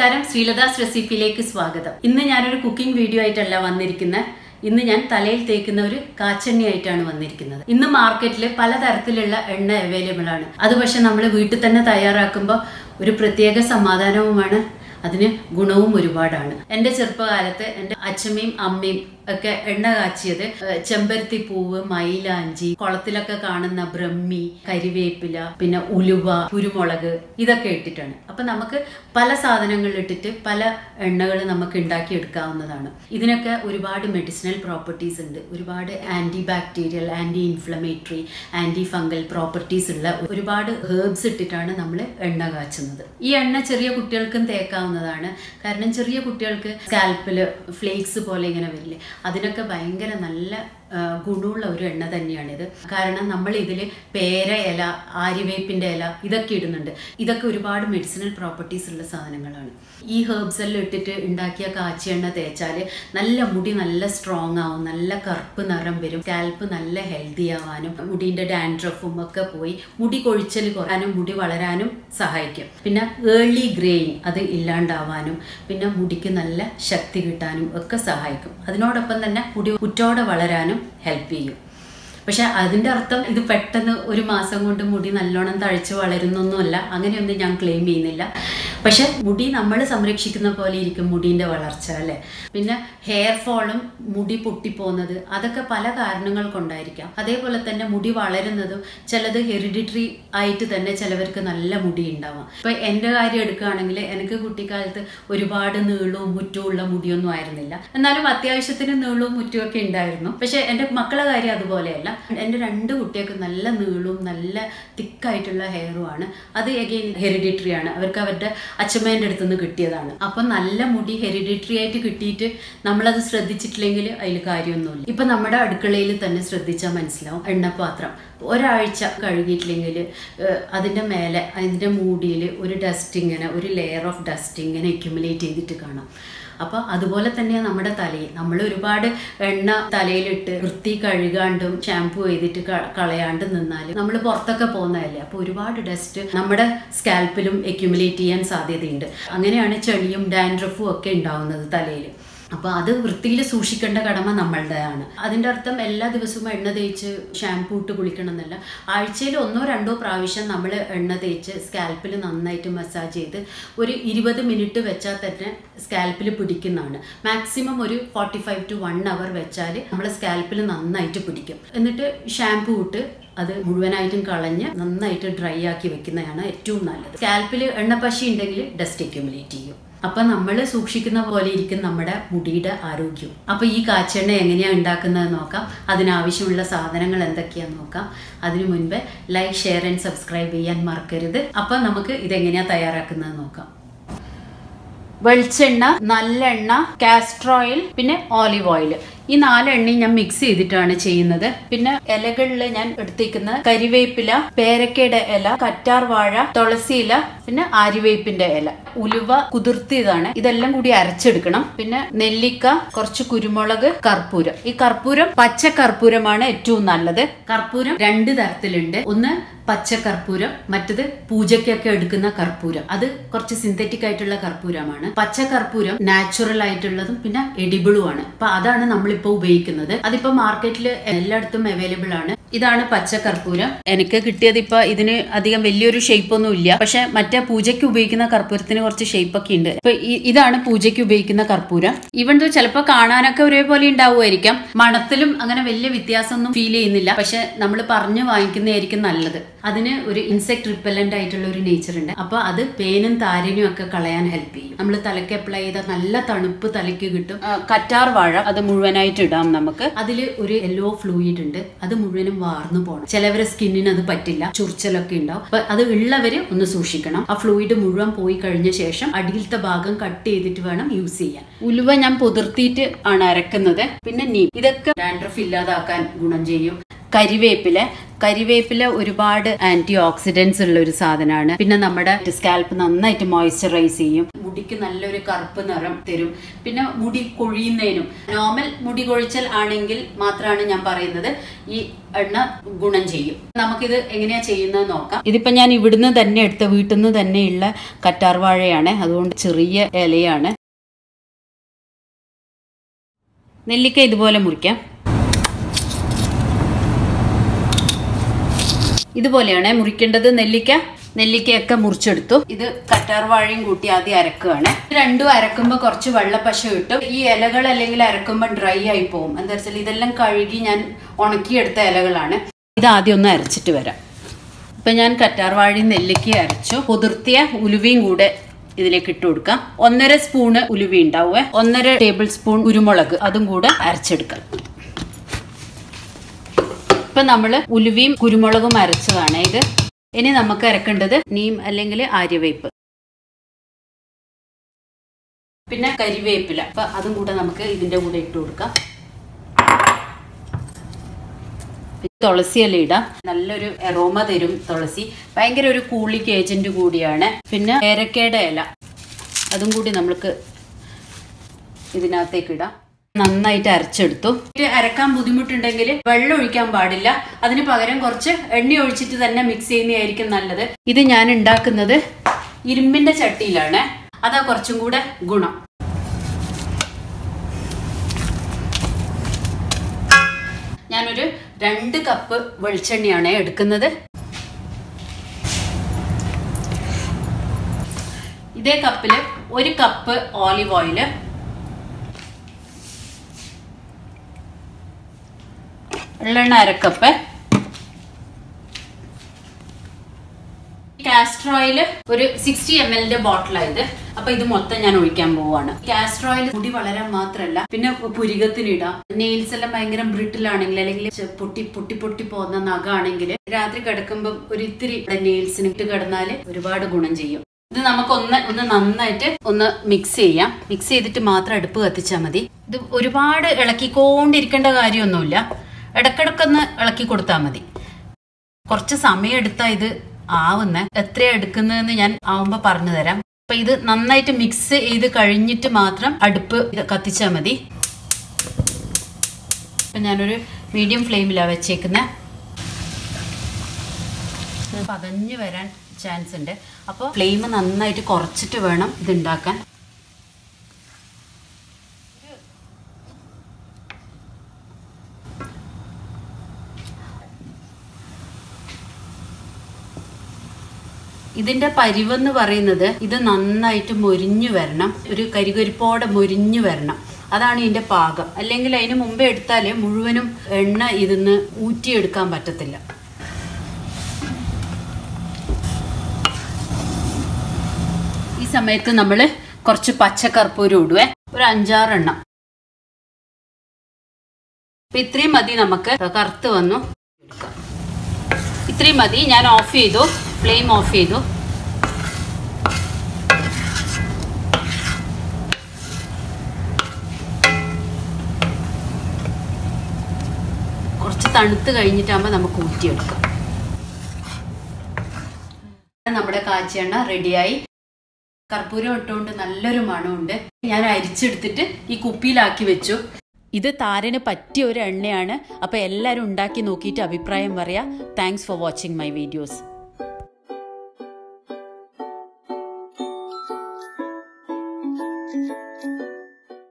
നമസ്കാരം ശ്രീലതാസ് റെസിപ്പിയിലേക്ക് സ്വാഗതം ഇന്ന് ഞാനൊരു കുക്കിംഗ് വീഡിയോ ആയിട്ടല്ല വന്നിരിക്കുന്നത് ഇന്ന് ഞാൻ തലയിൽ തേക്കുന്ന ഒരു കാച്ചെണ്ണ ആയിട്ടാണ് വന്നിരിക്കുന്നത് ഇന്ന് മാർക്കറ്റിൽ പലതരത്തിലുള്ള എണ്ണ അവൈലബിൾ ആണ് അത് പക്ഷെ നമ്മൾ വീട്ടിൽ തന്നെ തയ്യാറാക്കുമ്പോൾ ഒരു പ്രത്യേക സമാധാനവുമാണ് അതിന് ഗുണവും ഒരുപാടാണ് എൻ്റെ ചെറുപ്പകാലത്ത് എൻ്റെ അച്ഛമ്മയും അമ്മയും ഒക്കെ എണ്ണ കാച്ചിയത് ഏഹ്, ചെമ്പരത്തി പൂവ് മൈലാഞ്ചി കുളത്തിലൊക്കെ കാണുന്ന ബ്രഹ്മി കരിവേപ്പില പിന്നെ ഉലുവ കുരുമുളക് ഇതൊക്കെ ഇട്ടിട്ടാണ് അപ്പൊ നമുക്ക് പല സാധനങ്ങൾ ഇട്ടിട്ട് പല എണ്ണകൾ നമുക്ക് ഉണ്ടാക്കി എടുക്കാവുന്നതാണ് ഇതിനൊക്കെ ഒരുപാട് മെഡിസിനൽ പ്രോപ്പർട്ടീസ് ഉണ്ട് ഒരുപാട് anti bacterial anti inflammatory anti fungal properties ഉള്ള ഒരുപാട് ഹേർബ്സ് ഇട്ടിട്ടാണ് നമ്മൾ എണ്ണ കാച്ചുന്നത് ഈ എണ്ണ ചെറിയ കുട്ടികൾക്കും തേക്കാവുന്നതാണ് കാരണം ചെറിയ കുട്ടികൾക്ക് സ്കാൽപ്പില് ഫ്ലേക്സ് പോലെ ഇങ്ങനെ വരില്ലേ അതിനൊക്കെ ഭയങ്കര നല്ല ആ, ഗുണമുള്ള ഒരു എണ്ണ തന്നെയാണിത് കാരണം നമ്മൾ ഇതിൽ പേര ഇല ആര്യവേപ്പിന്റെ ഇല ഇതൊക്കെ ഇടുന്നുണ്ട് ഇതൊക്കെ ഒരുപാട് മെഡിസിനൽ പ്രോപ്പർട്ടീസ് ഉള്ള സാധനങ്ങളാണ് ഈ ഹെർബ്സ് എല്ലാം ഇട്ടിട്ട് ഉണ്ടാക്കിയ കാച്ചി എണ്ണ തേച്ചാൽ നല്ല മുടി നല്ല സ്ട്രോങ് ആവും നല്ല കറുപ്പ് നിറം വരും സ്കാൽപ്പ് നല്ല ഹെൽത്തി ആവാനും മുടിന്റെ ഡാൻഡ്രഫും ഒക്കെ പോയി മുടി കൊഴിച്ചൽ കുറയാനും മുടി വളരാനും സഹായിക്കും പിന്നെ ഏർലി ഗ്രേയിങ് അത് ഇല്ലാണ്ടാവാനും പിന്നെ മുടിക്ക് നല്ല ശക്തി കിട്ടാനും ഒക്കെ സഹായിക്കും അതിനോടൊപ്പം തന്നെ മുടി കുറ്റോടെ വളരാനും ഹെൽപ്പ് ചെയ്യും പക്ഷെ അതിൻ്റെ അർത്ഥം ഇത് പെട്ടെന്ന് ഒരു മാസം കൊണ്ട് മുടി നല്ലോണം തഴച്ച് വളരുന്നൊന്നുമല്ല അങ്ങനെയൊന്നും ഞാൻ ക്ലെയിം ചെയ്യുന്നില്ല പക്ഷെ മുടി നമ്മൾ സംരക്ഷിക്കുന്ന പോലെ ഇരിക്കും മുടീൻ്റെ വളർച്ച അല്ലേ പിന്നെ ഹെയർ ഫോളും മുടി പൊട്ടിപ്പോകുന്നത് അതൊക്കെ പല കാരണങ്ങൾ കൊണ്ടായിരിക്കാം അതേപോലെ തന്നെ മുടി വളരുന്നതും ചിലത് ഹെറിഡിറ്ററി ആയിട്ട് തന്നെ ചിലവർക്ക് നല്ല മുടി ഉണ്ടാവാം ഇപ്പൊ എൻ്റെ കാര്യം എടുക്കുകയാണെങ്കിൽ എനിക്ക് കുട്ടിക്കാലത്ത് ഒരുപാട് നീളവും മുറ്റും ഉള്ള മുടിയൊന്നും ആയിരുന്നില്ല എന്നാലും അത്യാവശ്യത്തിന് നീളവും മുറ്റും ഒക്കെ ഉണ്ടായിരുന്നു പക്ഷെ എൻ്റെ മക്കളെ കാര്യം അതുപോലെയല്ല എൻ്റെ രണ്ട് കുട്ടികൾക്ക് നല്ല നീളവും നല്ല തിക്കായിട്ടുള്ള ഹെയറുമാണ് അത് എഗെയിൻ ഹെറിഡിറ്ററി ആണ് അവർക്ക് അവരുടെ അച്ഛമ്മേൻ്റെ അടുത്ത് നിന്ന് കിട്ടിയതാണ് അപ്പം നല്ല മുടി ഹെറിഡിറ്ററി ആയിട്ട് കിട്ടിയിട്ട് നമ്മളത് ശ്രദ്ധിച്ചിട്ടില്ലെങ്കിൽ അതിൽ കാര്യമൊന്നുമില്ല ഇപ്പം നമ്മുടെ അടുക്കളയിൽ തന്നെ ശ്രദ്ധിച്ചാൽ മനസ്സിലാവും എണ്ണപ്പാത്രം ഒരാഴ്ച കഴുകിയിട്ടില്ലെങ്കിൽ അതിൻ്റെ മേലെ അതിൻ്റെ മൂടിയിൽ ഒരു ഡസ്റ്റ് ഇങ്ങനെ ഒരു ലെയർ ഓഫ് ഡസ്റ്റ് ഇങ്ങനെ അക്യുമുലേറ്റ് ചെയ്തിട്ട് കാണാം അപ്പോൾ അതുപോലെ തന്നെയാണ് നമ്മുടെ തലയിൽ നമ്മൾ ഒരുപാട് എണ്ണ തലയിലിട്ട് വൃത്തി കഴുകാണ്ടും ഷാമ്പു ചെയ്തിട്ട് ക- കളയാണ്ട് നിന്നാൽ നമ്മൾ പുറത്തൊക്കെ പോകുന്നതല്ലേ അപ്പോൾ ഒരുപാട് ഡസ്റ്റ് നമ്മുടെ സ്കാൽപ്പിലും അക്യുമുലേറ്റ് ചെയ്യാൻ സാധ്യതയുണ്ട് അങ്ങനെയാണ് ചെളിയും ഡാൻഡ്രഫും ഒക്കെ ഉണ്ടാവുന്നത് തലയിൽ അപ്പോൾ അത് വൃത്തിയിൽ സൂക്ഷിക്കേണ്ട കടമ നമ്മളുടെയാണ് അതിൻ്റെ അർത്ഥം എല്ലാ ദിവസവും എണ്ണ തേച്ച് ഷാമ്പൂ ഇട്ട് കുളിക്കണം എന്നല്ല ആഴ്ചയിൽ ഒന്നോ രണ്ടോ പ്രാവശ്യം നമ്മൾ എണ്ണ തേച്ച് സ്കാൽപ്പിൽ നന്നായിട്ട് മസാജ് ചെയ്ത് ഒരു ഇരുപത് മിനിറ്റ് വെച്ചാൽ തന്നെ സ്കാൽപ്പിൽ പിടിക്കുന്നതാണ് മാക്സിമം ഒരു forty five to one hour വെച്ചാൽ നമ്മളെ സ്കാൽപ്പിൽ നന്നായിട്ട് പിടിക്കും എന്നിട്ട് ഷാമ്പൂ ഇട്ട് അത് മുഴുവനായിട്ടും കളഞ്ഞ് നന്നായിട്ട് ഡ്രൈ ആക്കി വെക്കുന്നതാണ് ഏറ്റവും നല്ലത് സ്കാൽപ്പിൽ എണ്ണപ്പശി ഉണ്ടെങ്കിൽ ഡസ്റ്റ് അക്യുമുലേറ്റ് ചെയ്യും അപ്പൊ നമ്മൾ സൂക്ഷിക്കുന്ന പോലെ ഇരിക്കും നമ്മുടെ മുടിയുടെ ആരോഗ്യം അപ്പൊ ഈ കാച്ചെണ്ണ എങ്ങനെയാണ് ഉണ്ടാക്കുന്നത് നോക്കാം അതിനാവശ്യമുള്ള സാധനങ്ങൾ എന്തൊക്കെയാന്ന് നോക്കാം അതിനു മുൻപ് ലൈക്ക് ഷെയർ ആൻഡ് സബ്സ്ക്രൈബ് ചെയ്യാൻ മറക്കരുത് അപ്പൊ നമുക്ക് ഇതെങ്ങനെയാ തയ്യാറാക്കുന്നത് നോക്കാം വെളിച്ചെണ്ണ നല്ലെണ്ണ കാസ്റ്റർ ഓയിൽ പിന്നെ ഓലിവ് ഓയിൽ ഈ നാലെണ്ണയും ഞാൻ മിക്സ് ചെയ്തിട്ടാണ് ചെയ്യുന്നത് പിന്നെ ഇലകളിൽ ഞാൻ എടുത്തേക്കുന്ന കരിവേപ്പില പേരക്കയുടെ ഇല കറ്റാർ വാഴ തുളസി ഇല പിന്നെ ആര്യവേപ്പിന്റെ ഇല ഉലുവ കുതിർത്തിയതാണ് ഇതെല്ലാം കൂടി അരച്ചെടുക്കണം പിന്നെ നെല്ലിക്ക കുറച്ച് കുരുമുളക് കർപ്പൂരം ഈ കർപ്പൂരം പച്ച കർപ്പൂരമാണ് ഏറ്റവും നല്ലത് കർപ്പൂരം രണ്ട് തരത്തിലുണ്ട് ഒന്ന് പച്ച കർപ്പൂരം മറ്റത് പൂജയ്ക്കൊക്കെ എടുക്കുന്ന കർപ്പൂരം അത് കുറച്ച് സിന്തറ്റിക് ആയിട്ടുള്ള കർപ്പൂരമാണ് പച്ച കർപ്പൂരം നാച്ചുറൽ ആയിട്ടുള്ളതും പിന്നെ എഡിബിളും ആണ് അപ്പൊ അതാണ് നമ്മളിപ്പോ ഉപയോഗിക്കുന്നത് അതിപ്പോ മാർക്കറ്റിൽ എല്ലായിടത്തും അവൈലബിൾ ആണ് ഇതാണ് പച്ച കർപ്പൂരം എനിക്ക് കിട്ടിയത് ഇപ്പൊ ഇതിന് അധികം വലിയൊരു ഷേപ്പ് ഒന്നും ഇല്ല പക്ഷെ മറ്റേ പൂജയ്ക്ക് ഉപയോഗിക്കുന്ന കർപ്പൂരത്തിന് കുറച്ച് ഷേപ്പ് ഒക്കെ ഉണ്ട് ഇപ്പൊ ഇ- ഇതാണ് പൂജയ്ക്ക് ഉപയോഗിക്കുന്ന കർപ്പൂരം ഇവൻ ചിലപ്പോൾ കാണാനൊക്കെ ഒരേപോലെ ഉണ്ടാവുമായിരിക്കാം മണത്തിലും അങ്ങനെ വലിയ വ്യത്യാസമൊന്നും ഫീൽ ചെയ്യുന്നില്ല പക്ഷെ നമ്മൾ പറഞ്ഞു വാങ്ങിക്കുന്നതായിരിക്കും നല്ലത് അതിന് ഒരു ഇൻസെക്ട് റിപ്പല്ലന്റ് ആയിട്ടുള്ള ഒരു നേച്ചർ ഉണ്ട് അപ്പൊ അത് പേനും താരനും ഒക്കെ കളയാൻ ഹെൽപ്പ് ചെയ്യും നമ്മൾ തലയ്ക്ക് അപ്ലൈ ചെയ്ത നല്ല തണുപ്പ് തലയ്ക്ക് കിട്ടും ആ, കറ്റാർ വാഴ അത് മുഴുവനായിട്ട് ഇടാം നമുക്ക് അതിൽ ഒരു യെല്ലോ ഫ്ലൂയിഡ് ഉണ്ട് അത് മുഴുവനും വാർന്നു പോകണം ചിലവരെ സ്കിന്നിന് അത് പറ്റില്ല ചുറിച്ചലൊക്കെ ഉണ്ടാവും അപ്പൊ അത് ഉള്ളവര് ഒന്ന് സൂക്ഷിക്കണം ആ ഫ്ലൂയിഡ് മുഴുവൻ പോയി കഴിഞ്ഞ ശേഷം അടിയിലത്തെ ഭാഗം കട്ട് ചെയ്തിട്ട് വേണം യൂസ് ചെയ്യാൻ ഉലുവ ഞാൻ പുതിർത്തിയിട്ട് ആണ് അരക്കുന്നത് പിന്നെ നീ ഇതൊക്കെ ഡാൻഡ്രഫ് ഇല്ലാതാക്കാൻ ഗുണം ചെയ്യും കരിവേപ്പില കരിവേപ്പില ഒരുപാട് ആന്റി ഓക്സിഡൻസ് ഉള്ള ഒരു സാധനമാണ് പിന്നെ നമ്മുടെ സ്കാൽപ്പ് നന്നായിട്ട് മോയ്സ്ചറൈസ് ചെയ്യും മുടിക്ക് നല്ലൊരു കറുപ്പ് നിറം തരും പിന്നെ മുടി കൊഴിയുന്നതിനും നോർമൽ മുടി കൊഴിച്ചൽ ആണെങ്കിൽ മാത്രമാണ് ഞാൻ പറയുന്നത് ഈ എണ്ണ ഗുണം ചെയ്യും നമുക്കിത് എങ്ങനെയാ ചെയ്യുന്നത് നോക്കാം ഇതിപ്പോ ഞാൻ ഇവിടുന്ന് തന്നെ എടുത്ത വീട്ടിൽ നിന്ന് തന്നെയുള്ള കറ്റാർവാഴയാണ് അതുകൊണ്ട് ചെറിയ ഇലയാണ് നെല്ലിക്ക ഇതുപോലെ മുറിക്കാം ഇതുപോലെയാണ് മുറിക്കേണ്ടത് നെല്ലിക്ക നെല്ലിക്കയൊക്കെ മുറിച്ചെടുത്തു ഇത് കറ്റാർവാഴയും കൂട്ടി ആദ്യം അരക്കുകയാണ് ഇത് രണ്ടും അരക്കുമ്പോൾ കുറച്ച് വെള്ളപ്പശ കിട്ടും ഈ ഇലകൾ അല്ലെങ്കിൽ അരക്കുമ്പോൾ ഡ്രൈ ആയി പോകും എന്താ വെച്ചാൽ ഇതെല്ലാം കഴുകി ഞാൻ ഉണക്കിയെടുത്ത ഇലകളാണ് ഇത് ആദ്യം ഒന്ന് അരച്ചിട്ട് വരാം ഇപ്പം ഞാൻ കറ്റാർവാഴയും നെല്ലിക്ക അരച്ചു കുതിർത്തിയ ഉലുവയും കൂടെ ഇതിലേക്ക് ഇട്ട് കൊടുക്കാം ഒന്നര സ്പൂണ് ഉലുവ ഉണ്ടാവുക ഒന്നര ടേബിൾ സ്പൂൺ കുരുമുളക് അതും കൂടെ അരച്ചെടുക്കാം ഇപ്പൊ നമ്മള് ഉലുവയും കുരുമുളകും അരച്ചതാണ് ഇത് ഇനി നമുക്ക് അരക്കേണ്ടത് നീം അല്ലെങ്കിൽ ആര്യവേപ്പ് പിന്നെ കരിവേപ്പില അപ്പൊ അതും കൂടെ നമുക്ക് ഇതിന്റെ കൂടെ ഇട്ട് കൊടുക്കാം തുളസി ഇല ഇടാം നല്ലൊരു എറോമ തരും തുളസി ഭയങ്കര ഒരു കൂളിക്ക് ഏജന്റ് കൂടിയാണ് പിന്നെ ഏരക്കയുടെ ഇല അതും കൂടി നമ്മൾക്ക് ഇതിനകത്തേക്ക് ഇടാം നന്നായിട്ട് അരച്ചെടുത്തു ഇത് അരക്കാൻ ബുദ്ധിമുട്ടുണ്ടെങ്കിൽ വെള്ളം ഒഴിക്കാൻ പാടില്ല അതിന് പകരം കുറച്ച് എണ്ണ ഒഴിച്ചിട്ട് തന്നെ മിക്സ് ചെയ്യുന്നതായിരിക്കും നല്ലത് ഇത് ഞാൻ ഉണ്ടാക്കുന്നത് ഇരുമ്പിന്റെ ചട്ടിയിലാണ് അതാ കുറച്ചും കൂടെ ഗുണം ഞാനൊരു രണ്ട് കപ്പ് വെളിച്ചെണ്ണയാണ് എടുക്കുന്നത് ഇതേ കപ്പിൽ ഒരു കപ്പ് ഓലിവ് ഓയില് എള്ളെണ്ണ അരക്കപ്പ് കാസ്റ്റർ ഓയിൽ ഒരു സിക്സ്റ്റി എം എല്ലിന്റെ ബോട്ടിലായത് അപ്പൊ ഇത് മൊത്തം ഞാൻ ഒഴിക്കാൻ പോവാണ് കാസ്റ്റർ ഓയിൽ മുടി വളരാൻ മാത്രമല്ല പിന്നെ പുരികത്തിനിടാം നെയിൽസ് എല്ലാം ഭയങ്കര ബ്രിട്ടിലാണെങ്കിൽ അല്ലെങ്കിൽ ചെ- പൊട്ടി പൊട്ടി പൊട്ടി പോകുന്ന നഖാണെങ്കിൽ രാത്രി കിടക്കുമ്പോൾ ഒരു ഇത്തിരി നെയിൽസിന് ഇട്ട് കിടന്നാല് ഒരുപാട് ഗുണം ചെയ്യും ഇത് നമുക്ക് ഒന്ന് ഒന്ന് നന്നായിട്ട് ഒന്ന് മിക്സ് ചെയ്യാം മിക്സ് ചെയ്തിട്ട് മാത്രം അടുപ്പ് കത്തിച്ചാൽ മതി ഇത് ഒരുപാട് ഇളക്കിക്കൊണ്ടിരിക്കേണ്ട കാര്യമൊന്നുമില്ല ഇടക്കിടക്കൊന്ന് ഇളക്കി കൊടുത്താൽ മതി കുറച്ച് സമയം എടുത്താ ഇത് ആവുന്ന എത്രയാ എടുക്കുന്നതെന്ന് ഞാൻ ആവുമ്പോ പറഞ്ഞു തരാം അപ്പൊ ഇത് നന്നായിട്ട് മിക്സ് ചെയ്ത് കഴിഞ്ഞിട്ട് മാത്രം അടുപ്പ് ഇത് കത്തിച്ചാൽ മതി അപ്പൊ ഞാനൊരു മീഡിയം ഫ്ലെയിമിലാണ് വെച്ചേക്കുന്നത് പതഞ്ഞു വരാൻ ചാൻസ് ഉണ്ട് അപ്പോൾ ഫ്ലെയിം നന്നായിട്ട് കുറച്ചിട്ട് വേണം ഇത് ഉണ്ടാക്കാൻ ഇതിന്റെ പരിവെന്ന് പറയുന്നത് ഇത് നന്നായിട്ട് മൊരിഞ്ഞു വരണം ഒരു കരികരിപ്പോടെ മൊരിഞ്ഞു വരണം അതാണ് ഇതിന്റെ പാകം അല്ലെങ്കിൽ അതിന് മുമ്പേ എടുത്താൽ മുഴുവനും എണ്ണ ഇതിന്ന് ഊറ്റിയെടുക്കാൻ പറ്റത്തില്ല ഈ സമയത്ത് നമ്മൾ കുറച്ച് പച്ചക്കർപ്പൂരം ഇടുവേ ഒരു അഞ്ചാറെണ്ണം അപ്പൊ ഇത്രയും മതി നമുക്ക് കറുത്ത് വന്നു എടുക്കാം ഇത്രയും മതി ഞാൻ ഓഫ് ചെയ്തു ഫ്ലെയിം ഓഫ് ചെയ്തു കുറച്ച് തണുത്ത് കഴിഞ്ഞിട്ടാകുമ്പോൾ നമുക്ക് ഊറ്റിയെടുക്കാം നമ്മുടെ കാച്ചിയെണ്ണ റെഡിയായി കർപ്പൂരം ഇട്ടുകൊണ്ട് നല്ലൊരു മണമുണ്ട് ഞാൻ അരിച്ചെടുത്തിട്ട് ഈ കുപ്പിയിലാക്കി വെച്ചു ഇത് താരന് പറ്റിയ ഒരു എണ്ണയാണ് അപ്പോൾ എല്ലാവരും ഉണ്ടാക്കി നോക്കിയിട്ട് അഭിപ്രായം പറയാം thanks for watching my videos